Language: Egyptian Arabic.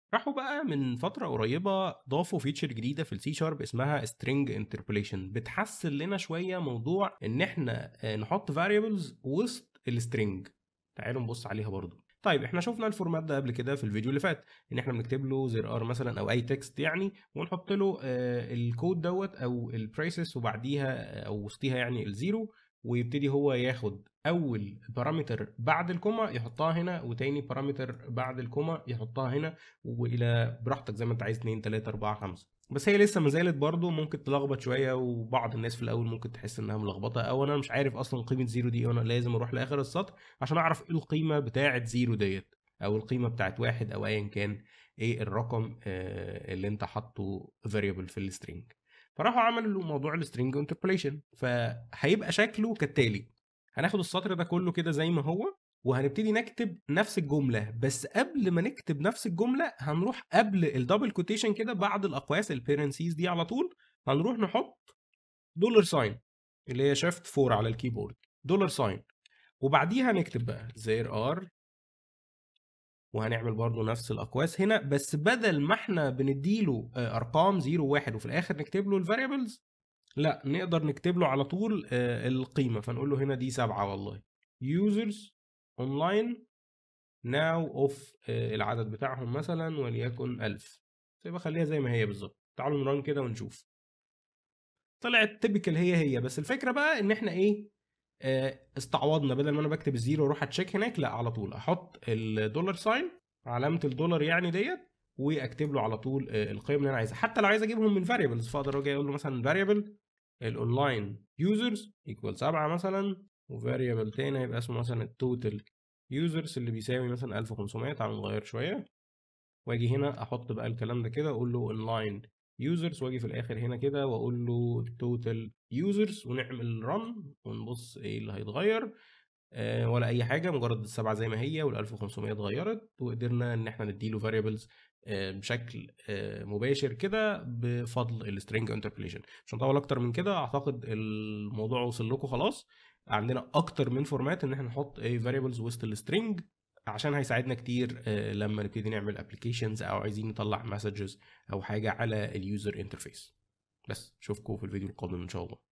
راحوا بقى من فترة قريبة ضافوا فيتشر جديدة في السي شارب اسمها string interpolation بتحسن لنا شوية موضوع ان احنا آه، نحط variables وسط السترنج تعالوا نبص عليها برضو طيب احنا شفنا الفورمات ده قبل كده في الفيديو اللي فات ان احنا بنكتب له زر ار مثلا او اي تكست يعني ونحط له آه، الكود دوت او البريسس وبعديها او وسطيها يعني الزيرو ويبتدي هو ياخد اول بارامتر بعد الكوما يحطها هنا وتاني بارامتر بعد الكوما يحطها هنا والى براحتك زي ما انت عايز 2 3 4 5 بس هي لسه ما زالت برضه ممكن تلخبط شويه وبعض الناس في الاول ممكن تحس انها ملخبطه او انا مش عارف اصلا قيمه زيرو دي وانا لازم اروح لاخر السطر عشان اعرف ايه القيمه بتاعه زيرو ديت او القيمه بتاعه واحد او ايا كان ايه الرقم آه، اللي انت حاطه فاريبل في السترينج فراحوا عملوا موضوع السترينج انتربوليشن فهيبقى شكله كالتالي هناخد السطر ده كله كده زي ما هو وهنبتدي نكتب نفس الجمله بس قبل ما نكتب نفس الجمله هنروح قبل الدبل كوتيشن كده بعد الاقواس البيرنسيز دي على طول هنروح نحط دولار ساين اللي هي شيفت 4 على الكيبورد دولار ساين وبعديها نكتب بقى زير ار وهنعمل برضو نفس الاقواس هنا بس بدل ما احنا بنديله آه، ارقام 0 1 وفي الاخر نكتب له الفاريبلز لا نقدر نكتب له على طول آه، القيمه فنقول له هنا دي 7 والله users online now of آه، العدد بتاعهم مثلا وليكن 1000 يبقى خليها زي ما هي بالظبط تعالوا نران كده ونشوف طلعت تيبيكال هي هي بس الفكره بقى ان احنا ايه آه، استعوضنا بدل ما انا بكتب الزيرو واروح اتشيك هناك لا على طول احط الدولار ساين علامه الدولار يعني ديت واكتب له على طول آه، القيم اللي انا عايزها حتى لو عايز اجيبهم من فاريبلز فاقدر اجي اقول له مثلا فاريبل الاونلاين يوزرز ايكوال 7 مثلا وفاريبل تاني هيبقى اسمه مثلا التوتال يوزرز اللي بيساوي مثلا 1500 تعالوا نغير شويه واجي هنا احط بقى الكلام ده كده اقول له اونلاين يوزرز واجي في الاخر هنا كده واقول له توتال يوزرز ونعمل رن ونبص ايه اللي هيتغير آه ولا اي حاجه مجرد السبعه زي ما هي وال 1500 اتغيرت وقدرنا ان احنا نديله فاريبلز آه بشكل آه مباشر كده بفضل السترينج انتربوليشن مش هنطول اكتر من كده اعتقد الموضوع وصل لكم خلاص عندنا اكتر من فورمات ان احنا نحط ايه فاريبلز وسط السترينج عشان هيساعدنا كتير آه، لما نبتدي نعمل ابلكيشنز او عايزين نطلع مسجز او حاجه على اليوزر انترفيس بس اشوفكم في الفيديو القادم ان شاء الله